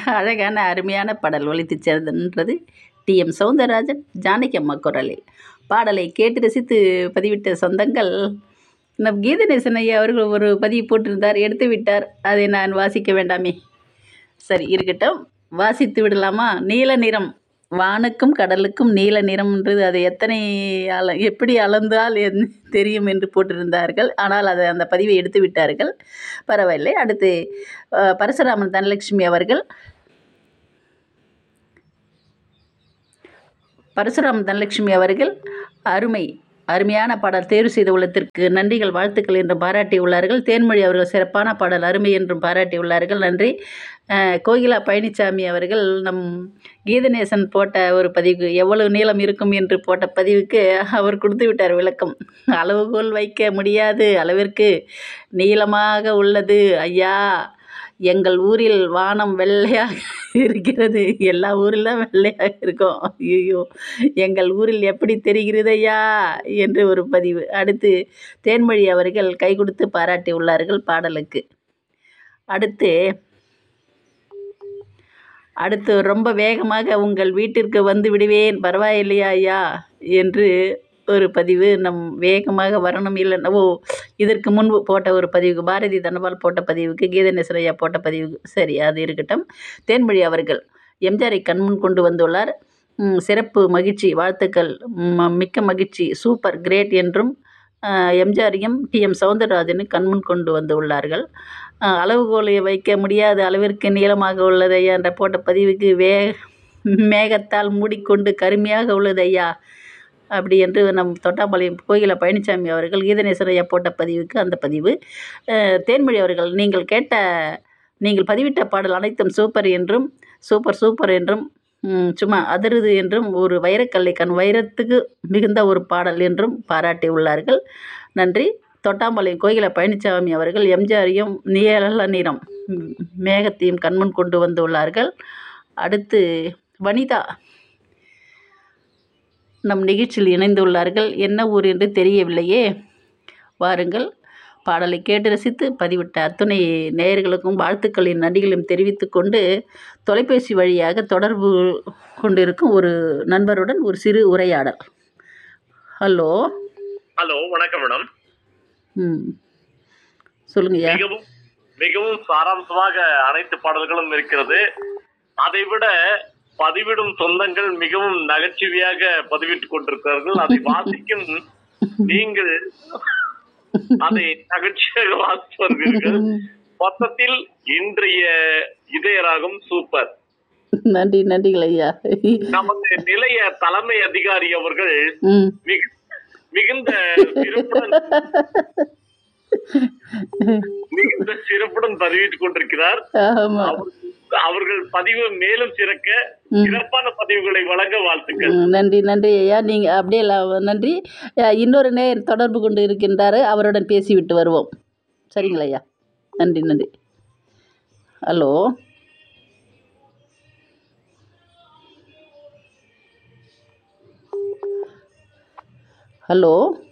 அழகான அருமையான பாடல் ஒலித்து சேர்ந்தன்றது டி எம் சௌந்தரராஜன் ஜானகி அம்மா குரலில் பாடலை கேட்டு ரசித்து பதிவிட்ட சொந்தங்கள் நம் கீதநேசன் ஐயா அவர்கள் ஒரு பதிவு போட்டிருந்தார் எடுத்து விட்டார் அதை நான் வாசிக்க வேண்டாமே சரி இருக்கட்டும் வாசித்து விடலாமா நீல நிறம் வானுக்கும் கடலுக்கும் நீல நிறம்ன்றது அது எத்தனை அள எப்படி அளந்தால் என் தெரியும் என்று போட்டிருந்தார்கள் ஆனால் அதை அந்த பதிவை எடுத்து விட்டார்கள் பரவாயில்லை அடுத்து அஹ், பரசுராமன் தனலட்சுமி அவர்கள் பரசுராமன் தனலட்சுமி அவர்கள் அருமை அருமையான பாடல் தேர்வு செய்த உள்ளத்திற்கு நன்றிகள் வாழ்த்துக்கள் என்றும் பாராட்டியுள்ளார்கள் தேன்மொழி அவர்கள் சிறப்பான பாடல் அருமை என்றும் பாராட்டியுள்ளார்கள் நன்றி அஹ், கோகிலா பழனிசாமி அவர்கள் நம் கீதநேசன் போட்ட ஒரு பதிவு எவ்வளவு நீளம் இருக்கும் என்று போட்ட பதிவுக்கு அவர் கொடுத்து விட்டார் விளக்கம் அளவுகோல் வைக்க முடியாது அளவிற்கு நீளமாக உள்ளது ஐயா எங்கள் ஊரில் வானம் வெள்ளையாக இருக்கிறது எல்லா ஊரில் தான் வெள்ளையாக இருக்கும் ஐயோ எங்கள் ஊரில் எப்படி தெரிகிறது ஐயா என்று ஒரு பதிவு அடுத்து தேன்மொழி அவர்கள் கை கொடுத்து பாராட்டி உள்ளார்கள் பாடலுக்கு அடுத்து அடுத்து ரொம்ப வேகமாக உங்கள் வீட்டிற்கு வந்து விடுவேன் பரவாயில்லையா ஐயா என்று ஒரு பதிவு நம் வேகமாக வரணும் இல்லைன்னா ஓ இதற்கு முன்பு போட்ட ஒரு பதிவுக்கு பாரதி தனபால் போட்ட பதிவுக்கு கீதநேசன் ஐயா போட்ட பதிவுக்கு சரி அது இருக்கட்டும் தேன்மொழி அவர்கள் எம்ஜிஆரை கண்முன் கொண்டு வந்துள்ளார் ம், சிறப்பு மகிழ்ச்சி வாழ்த்துக்கள் ம- மிக்க மகிழ்ச்சி சூப்பர் கிரேட் என்றும் அஹ், எம்ஜிஆரையும் டி எம் சௌந்தரராஜனை கண்முன் கொண்டு வந்து உள்ளார்கள் அஹ், அளவுகோலை வைக்க முடியாத அளவிற்கு நீளமாக உள்ளது ஐயா என்ற போட்ட பதிவுக்கு வே மேகத்தால் மூடிக்கொண்டு கருமையாக உள்ளது ஐயா அப்படி என்று நம் தொட்டாம்பாளையம் கோயில பழனிசாமி அவர்கள் கீதநேசன் ஐயா போட்ட பதிவுக்கு அந்த பதிவு அஹ், தேன்மொழி அவர்கள் நீங்கள் கேட்ட நீங்கள் பதிவிட்ட பாடல் அனைத்தும் சூப்பர் என்றும் சூப்பர் சூப்பர் என்றும் ம், சும்மா அதிருது என்றும் ஒரு வைரக்கல்லை கண் வைரத்துக்கு மிகுந்த ஒரு பாடல் என்றும் பாராட்டி உள்ளார்கள் நன்றி தொட்டாம்பாளையம் கோயில பழனிசாமி அவர்கள் எம்ஜிஆரையும் நீல நிறம் ம், மேகத்தையும் கண்முன் கொண்டு வந்துள்ளார்கள் அடுத்து வனிதா நம் நிகழ்ச்சியில் இணைந்துள்ளார்கள் என்ன ஊர் என்று தெரியவில்லையே வாருங்கள் பாடலை கேட்டு ரசித்து பதிவிட்ட அத்துணை நேயர்களுக்கும் வாழ்த்துக்களின் நன்றிகளையும் தெரிவித்துக் கொண்டு தொலைபேசி வழியாக தொடர்பு கொண்டிருக்கும் ஒரு நண்பருடன் ஒரு சிறு உரையாடல் ஹலோ ஹலோ வணக்கம் மேடம் ம் சொல்லுங்கய்யா மிகவும் மிகவும் சாராம்சமாக அனைத்து பாடல்களும் இருக்கிறது அதை விட பதிவிடும் சொந்தங்கள் மிகவும் நகைச்சுவையாக பதிவிட்டுக் கொண்டிருக்கிறார்கள் அதை வாசிக்கும் நீங்கள் அதை நகைச்சுவையாக வாசித்து வருவீர்கள் மொத்தத்தில் இன்றைய இதயராகம் சூப்பர் நன்றி நன்றிகள் ஐயா நமது நிலைய தலைமை அதிகாரி அவர்கள் ம் மிகு- மிகுந்த சிறப்புடன் மிகுந்த சிறப்புடன் பதிவிட்டுக் கொண்டிருக்கிறார் ஆமாம் அவர்- அவர்கள் பதிவு மேலும் சிறக்க சிறப்பான பதிவுகளை வழங்க வாழ்த்துக்கள் ம், நன்றி நன்றி ஐயா நீங்கள் அப்படியே இல்ல- நன்றி அஹ், இன்னொரு நேர் தொடர்பு கொண்டு இருக்கின்றார் அவருடன் பேசிவிட்டு வருவோம் சரிங்களா ஐயா நன்றி நன்றி ஹலோ ஹலோ